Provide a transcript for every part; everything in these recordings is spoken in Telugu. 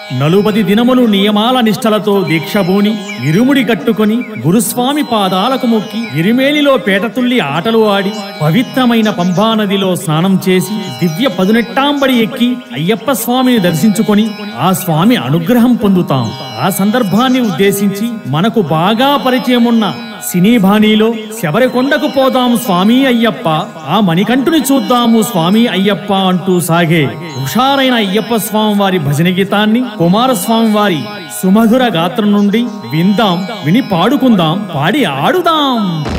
నలుబది దినములు నియమాల నిష్టలతో దీక్షభూని ఇరుముడి కట్టుకొని గురుస్వామి పాదాలకు మొక్కి ఇరిమేలిలో పేటతుల్లి ఆటలు ఆడి పవిత్రమైన పంభానదిలో స్నానం చేసి దివ్య పదునెట్టాంబడి ఎక్కి అయ్యప్ప స్వామిని దర్శించుకొని ఆ స్వామి అనుగ్రహం పొందుతాం ఆ సందర్భాన్ని ఉద్దేశించి మనకు బాగా పరిచయం ఉన్న సినీ బాణీలో శబరికొండకు పోదాం స్వామి అయ్యప్ప ఆ మణికంఠుని చూద్దాము స్వామి అయ్యప్ప అంటూ సాగే హుషారైన అయ్యప్ప స్వామి వారి భజన గీతాన్ని కుమారస్వామి వారి సుమధుర గాత్రం నుండి విందాం విని పాడుకుందాం పాడి ఆడుదాం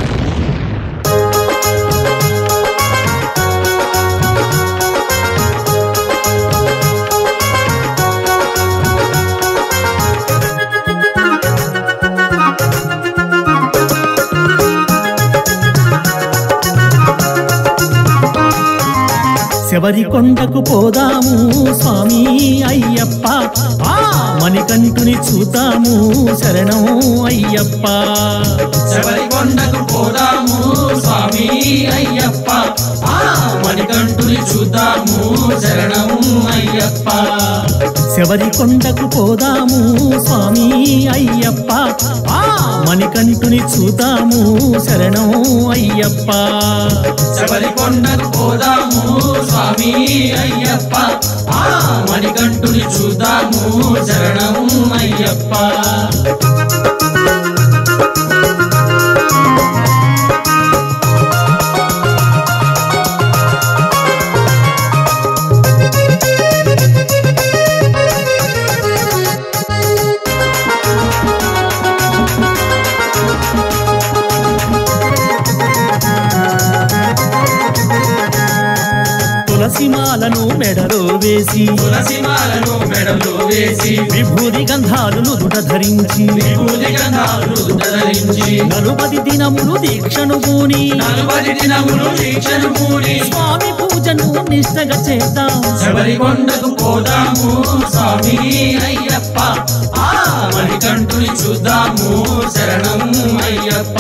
శబరి కొండకు పోదాము స్వామి అయ్యప్ప ఆ మణికంఠుని చూద్దాము శరణం అయ్యప్ప శబరికొండకు పోదాము స్వామి అయ్యప్ప ఆ మణికంఠుని చూద్దాము శరణం అయ్యప్ప శబరి కొండకు పోదాము స్వామి అయ్యప్ప ఆ మణికంఠుని చూద్దాము శరణం అయ్యప్ప శబరికొండకు పోదాము స్వామి అయ్యప్ప ఆ మణికంఠుని చూద్దాము శరణం అయ్యప్ప తులసిమాలను మెడలో వేసి తులసిమాలను మెడలో వేసి విభూది గంధాలు నుదుట ధరించి విభూతి గంధాలు ధరించి నలుపది దినములు దీక్షను పూని నలుబడి దినములు దీక్షను పూని స్వామి పూజను నిష్టగా చేద్దాం శబరికొండకు పోదాము స్వామి అయ్యప్ప ఆ మణికంఠుని చూద్దాము శరణం అయ్యప్ప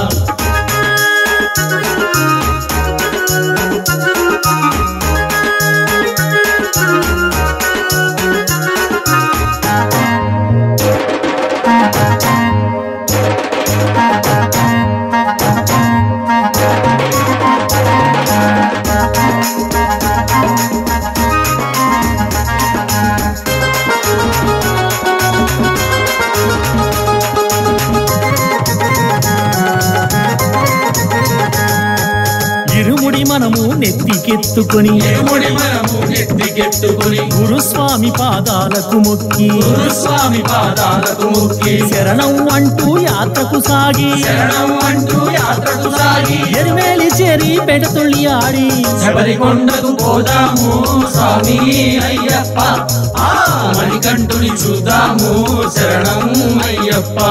ఇరుముడి మనము నెత్తికెత్తుకొని ఎరుముడి మనము నెత్తికెట్టుకుని గురుస్వామి పాదాలకు మొక్కి గురుస్వామి పాదాలకు ముక్కి శరణం అంటూ యాత్రకు సాగి శరణం అంటూ యాత్రకు సాగి ఎరిమేలి చేరి పెడతుళ్ళి ఆడి శబరికొండకు పోదాము స్వామి అయ్యప్ప ఆ మణికంఠుని చూద్దాము శరణం అయ్యప్ప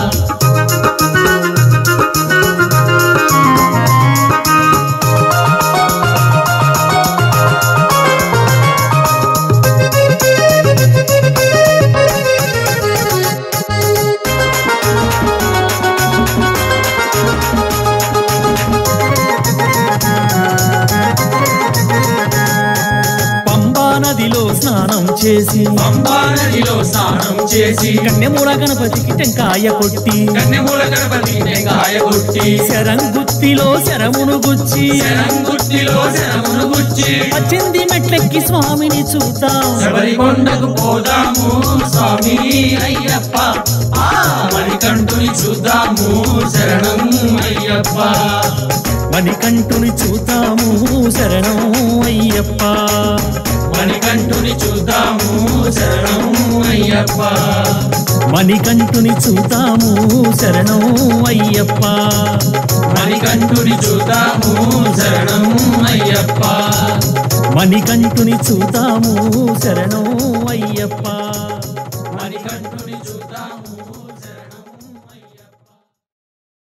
పంబా నదిలో స్నానం చేసి పంబా నదిలో స్నానం చేసి కన్యమూల గణపతికి టెంకాయ కొట్టి కన్నెమూల గణపతి టెంకాయ కొట్టి శరంగుత్తిలో శరమును గుచ్చి శరంగుట్టిలో శరమును గుచ్చి పచ్చింది మెట్లెక్కి స్వామిని చూద్దాం శబరికొండకు పోదాము స్వామి అయ్యప్ప ఆ మణికంఠుని చూద్దాము శరణం అయ్యప్ప మణికంఠుని చూద్దాము శరణం అయ్యప్ప మణికంఠుని చూద్దాము శరణం అయ్యప్ప మణికంఠుని చూద్దాము శరణం అయ్యప్ప మణికంఠుని చూద్దాము శరణం అయ్యప్ప మణికంఠుని చూద్దాము శరణం అయ్యప్ప